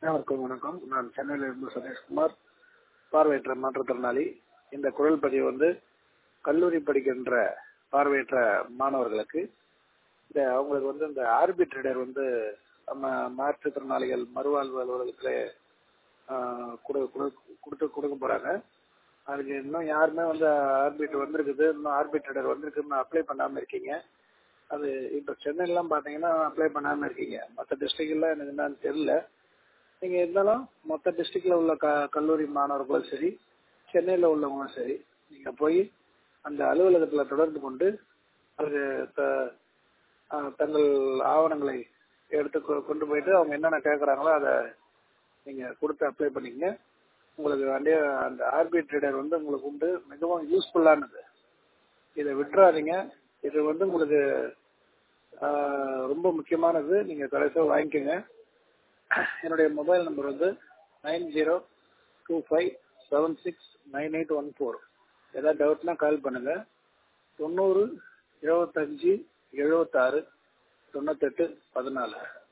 அனைவருக்கும் வணக்கம் நான் சென்னையில இருந்து சதீஷ்குமார் பார்வையற்ற மாற்றுத்திறனாளி இந்த குரல் பதிவு வந்து கல்லூரி படிக்கின்ற பார்வையற்ற மாணவர்களுக்கு இந்த அவங்களுக்கு வந்து இந்த ஆர்பிட்ரேடர் வந்து நம்ம மாற்றுத்திறனாளிகள் மறுவாழ்வு அலுவலகத்துல ஆஹ், கொடு- கொடு- கொடுத்து கொடுக்க போறாங்க அதுக்கு இன்னும் யாருமே வந்து ஆர்பிட் வந்திருக்குது இன்னும் ஆர்பிட்ரேடர் வந்திருக்குன்னு அப்ளை பண்ணாம இருக்கீங்க அது இப்ப சென்னையிலாம் பாத்தீங்கன்னா அப்ளை பண்ணாம இருக்கீங்க மற்ற டிஸ்ட்ரிக்ட்ல எனக்கு என்னன்னு தெரியல நீங்க இருந்தாலும் மொத்த டிஸ்ட்ரிக்ட்ல உள்ள க கல்லூரி மாணவர்களும் சரி சென்னையில உள்ளவங்களும் சரி நீங்க போய் அந்த அலுவலகத்துல தொடர்பு கொண்டு அது த- ஆஹ் தங்கள் ஆவணங்களை எடுத்து கொ- கொண்டு போயிட்டு அவங்க என்னென்ன கேட்கறாங்களோ அதை நீங்க கொடுத்து அப்ளை பண்ணிக்கங்க உங்களுக்கு வந்து அந்த ஆர்பிட் ட்ரேடர் வந்து உங்களுக்கு உண்டு மிகவும் யூஸ்ஃபுல்லானது இதை விட்டுறாதீங்க இது வந்து உங்களுக்கு ஆஹ், ரொம்ப முக்கியமானது நீங்க கடைசியாக வாங்கிக்கோங்க என்னுடைய மொபைல் நம்பர் வந்து nine zero two five seven six nine eight one four ஏதாவது டவுட்னா கால் பண்ணுங்க தொண்ணூறு இருபத்தஞ்சு எழுபத்தாறு தொண்ணூத்தெட்டு பதினாலு